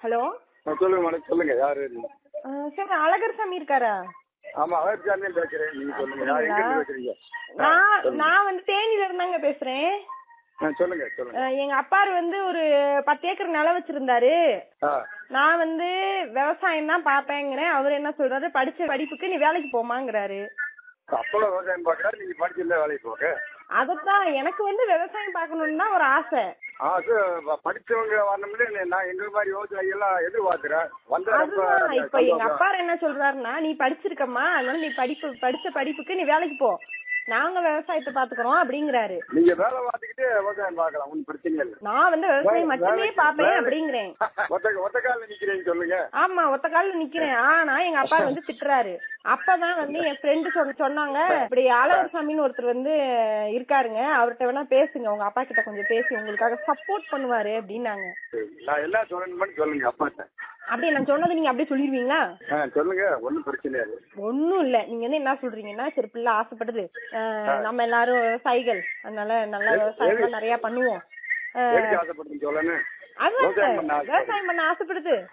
Hello ஆ, சொல்லுங்க madam சொல்லுங்க யாரு நீங்க? சார் அழகர் சாமி இருக்காரா ஆமா அவர் சாமி பேசுறேன் நீங்க சொல்லுங்க யார் எங்க இருந்து பேசுறீங்க ஆ, நான் சொல்லுங்க. நான் வந்து தேனியில இருந்தாங்க பேசுறேன் ஆ, சொல்லுங்க சொல்லுங்க அஹ் எங்க அப்பாரு வந்து ஒரு பத்து ஏக்கர் நிலம் வச்சிருந்தாரு ஆ நான் வந்து விவசாயம் தான் பாப்பேங்கிறேன் அவர் என்ன சொல்றாரு படிச்ச படிப்புக்கு நீ வேலைக்கு போமாங்கிறாரு அப்பளம் விவசாயம் பாக்குறா நீங்க படிச்சிருந்தா வேலைக்கு போக அதத்தான் எனக்கு வந்து விவசாயம் பார்க்கணும்னு தான் ஒரு ஆசை ஆ, அது ப- படிச்சவங்க வரணும்னு நான் எங்க மாதிரி விவசாயி எல்லாம் எதிர்பார்க்கிறேன் வந்தா ரொம்ப அதுதான் இப்ப எங்க சந்தோஷம். அப்பா என்ன சொல்றாருன்னா நீ படிச்சிருக்கம்மா அதனால நீ படிப்பு படிச்ச படிப்புக்கு நீ வேலைக்கு போ நாங்க விவசாயத்தை பாத்துக்கிறோம் அப்படிங்கிறாரு நீங்க வேலை பார்த்துக்கிட்டே விவசாயம் பார்க்கலாம் ஒன்றும் பிரச்சனை இல்லை நான் வந்து விவசாயம் மட்டுமே வேலைக்கு- பாப்பேன் வேலை- அப்படிங்கிறேன் ஒத்த ஒத்த காலில் நிக்கிறேன்னு சொல்லுங்க ஆமா ஒத்த கால்ல நிக்கிறேன் ஆனா எங்க அப்பா வந்து திட்டுறாரு அப்பதான் வந்து என் ஃப்ரெண்டு சொன்னாங்க இப்படி அழகர் சாமின்னு ஒருத்தர் வந்து இருக்காருங்க அவர்கிட்ட வேணா பேசுங்க உங்க அப்பா கிட்ட கொஞ்சம் பேசி உங்களுக்காக சப்போர்ட் பண்ணுவாரு அப்படின்னாங்க சரி, நான் என்ன சொல்லணும்னு சொல்லுங்க அப்பாட்ட அப்படியே நான் சொன்னது நீங்க அப்படியே சொல்லிருவீங்களா ஆ சொல்லுங்க ஒன்றும் பிரச்சனை இல்லை ஒண்ணும் இல்ல நீங்க வந்து என்ன சொல்றீங்கன்னா சரி பிள்ளை ஆசைப்படுது அஹ் நம்ம எல்லாரும் விவசாயிகள் அதனால நல்ல விவசாயம் நிறைய பண்ணுவோம் அஹ் எதுக்கு ஆசைப்படுறீங்க சொல்லணும் அதுதான் விவசாயம் சார் பண்ண ஆசைப்படுது. விவசாயம் பண்ண ஆசைப்படுது